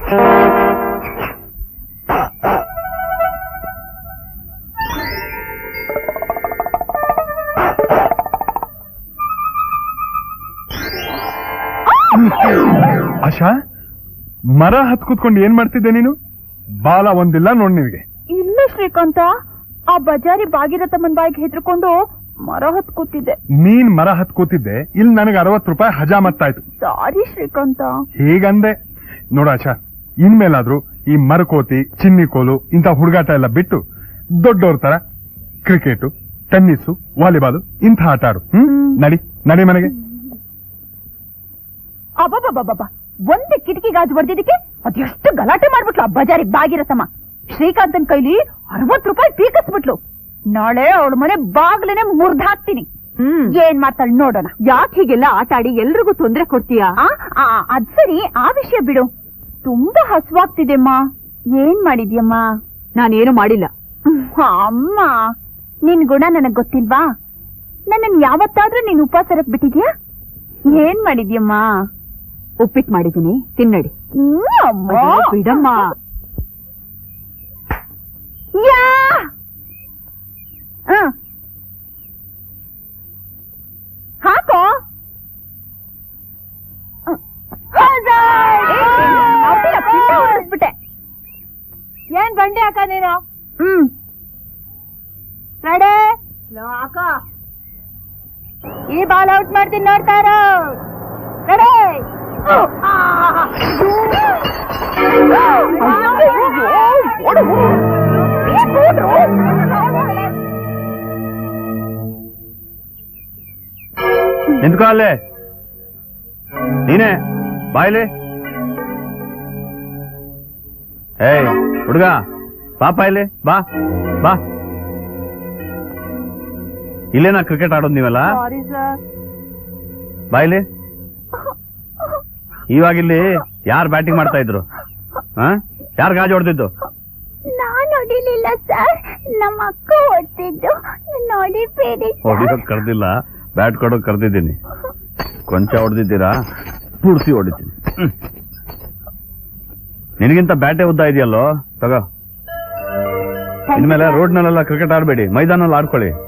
ಆಶಾ ಮರ ಹತ್ ಕೂತ್ಕೊಂಡು ಏನ್ ಮಾಡ್ತಿದ್ದೆ ನೀನು ಬಾಲ ಒಂದಿಲ್ಲ ನೋಡ್ ನಿನಗೆ ಇಲ್ಲ ಶ್ರೀಕಾಂತ ಆ ಬಜಾರಿ ಭಾಗೀರಥಮ್ಮನ್ ಬಾಯಿಗೆ ಹೆದರ್ಕೊಂಡು ಮರ ಹೊತ್ ಕೂತಿದ್ದೆ ನೀನ್ ಮರ ಹತ್ ಕೂತಿದ್ದೆ ಇಲ್ಲಿ ನನಗೆ ಅರವತ್ತು ರೂಪಾಯಿ ಹಜಾಮತ್ತಾಯ್ತು ಸಾರಿ ಶ್ರೀಕಾಂತ ಹೀಗಂದೆ ನೋಡ ಆಶಾ ಇನ್ಮೇಲಾದ್ರೂ ಈ ಮರಕೋತಿ ಚಿನ್ನಿ ಕೋಲು ಇಂಥ ಹುಡುಗಾಟ ಎಲ್ಲ ಬಿಟ್ಟು ದೊಡ್ಡವ್ರ ತರ ಕ್ರಿಕೆಟ್ ಟೆನ್ನಿಸ್ ವಾಲಿಬಾಲ್ ಇಂಥ ಆಟ ಆಡು ಹ್ಮ್ ನಡಿ ನಡಿ ಮನೆಗೆ ಅಬ್ಬಬ್ಬಬ್ಬಬ್ಬ ಒಂದೇ ಕಿಟಕಿ ಗಾಜು ಹೊಡೆದಿದ್ದಕ್ಕೆ ಅದೆಷ್ಟು ಗಲಾಟೆ ಮಾಡ್ಬಿಟ್ಲು ಆ ಬಜಾರಿ ಬಾಗಿರತಮ್ಮ ಶ್ರೀಕಾಂತನ್ ಕೈಲಿ ಅರವತ್ ರೂಪಾಯಿ ಪೀಕಿಸ್ಬಿಟ್ಲು ನಾಳೆ ಅವಳ ಮನೆ ಬಾಗ್ಲೇನೆ ಮುರ್ದ್ ಹಾಕ್ತೀನಿ ಏನ್ ಮಾಡ್ತಾಳೆ ನೋಡೋಣ ಯಾಕೆ ಹೀಗೆಲ್ಲ ಆಟ ಆಡಿ ಎಲ್ರಿಗೂ ತೊಂದ್ರೆ ಕೊಡ್ತೀಯಾ ಅದ್ ಸರಿ ಆ ವಿಷಯ ಬಿಡು ತುಂಬಾ ಹಸುವಾಗ್ತಿದೆಮ್ಮ ಏನ್ ಮಾಡಿದ್ಯಮ್ಮ ನಾನೇನು ಮಾಡಿಲ್ಲ ಅಮ್ಮ ನಿನ್ ಗುಣ ನನಗ್ ಗೊತ್ತಿಲ್ವಾ ನನ್ನನ್ ಯಾವತ್ತಾದ್ರೂ ನೀನ್ ಉಪವಾಸ ಇರಕ್ ಬಿಟ್ಟಿದ್ಯಾ ಏನ್ ಮಾಡಿದ್ಯಮ್ಮ ಉಪ್ಪಿಟ್ಟು ಮಾಡಿದ್ದೀನಿ ತಿನ್ನಡಿ ಅಯ್ಯೋ, ಬಿಡಮ್ಮ ಯಾ ಆ. ಹಾಕೋ ಬಿಟ್ಟೆ ಏನ್ ಬಂಡೆ ಹಾಕ ನೀನು ಹ್ಮ್ ನಡೆ ಹಾಕ ಈ ಬಾಲ್ ಔಟ್ ಮಾಡ್ತೀನಿ ನೋಡ್ತಾ ಇರೋ ನಡೆ ನಿಂತ್ಕೋ ಅಲ್ಲೇ ನೀನೇ ಬಾಯ್ಲಿ ಏಯ್ ಹುಡುಗ ಪಾಪ ಇಲ್ಲಿ ಬಾ ಬಾ ಇಲ್ಲೇನಾ ಕ್ರಿಕೆಟ್ ಆಡೋದು ನೀವೆಲ್ಲ ಸಾರಿ ಸರ್ ಬಾಯ್ಲಿ ಇವಾಗಿಲ್ಲಿ ಯಾರು ಬ್ಯಾಟಿಂಗ್ ಮಾಡ್ತಾ ಇದ್ರು ಹಾ ಯಾರು ಗಾಜು ಹೊಡೆದಿದ್ದು ನಾನ್ ಹೊಡಿಲಿಲ್ಲ ಸರ್ ನಮ್ಮ ಅಕ್ಕ ಹೊಡ್ತಿದ್ದು ನೋಡಿಬೇಡಿ ಹೊಡಿಯೋಕ್ ಕರ್ದಿಲ್ಲ ಬ್ಯಾಟ್ ಕೊಡೋಕ್ ಕರ್ದಿದ್ದೀನಿ ಕೊಂಚ ಹೊಡೆದಿದ್ದೀರಾ ಪೂರ್ತಿ ಹೊಡಿತೀನಿ ಹ್ಮ್. ನಿನಗಿಂತ ಬ್ಯಾಟೇ ಉದ್ದ ಇದೆಯಲ್ಲೋ ತಗೋ ಇನ್ಮೇಲೆ ರೋಡ್ನಲ್ಲೆಲ್ಲ ಕ್ರಿಕೆಟ್ ಆಡ್ಬೇಡಿ ಮೈದಾನಲ್ಲಿ ಆಡ್ಕೊಳ್ಳಿ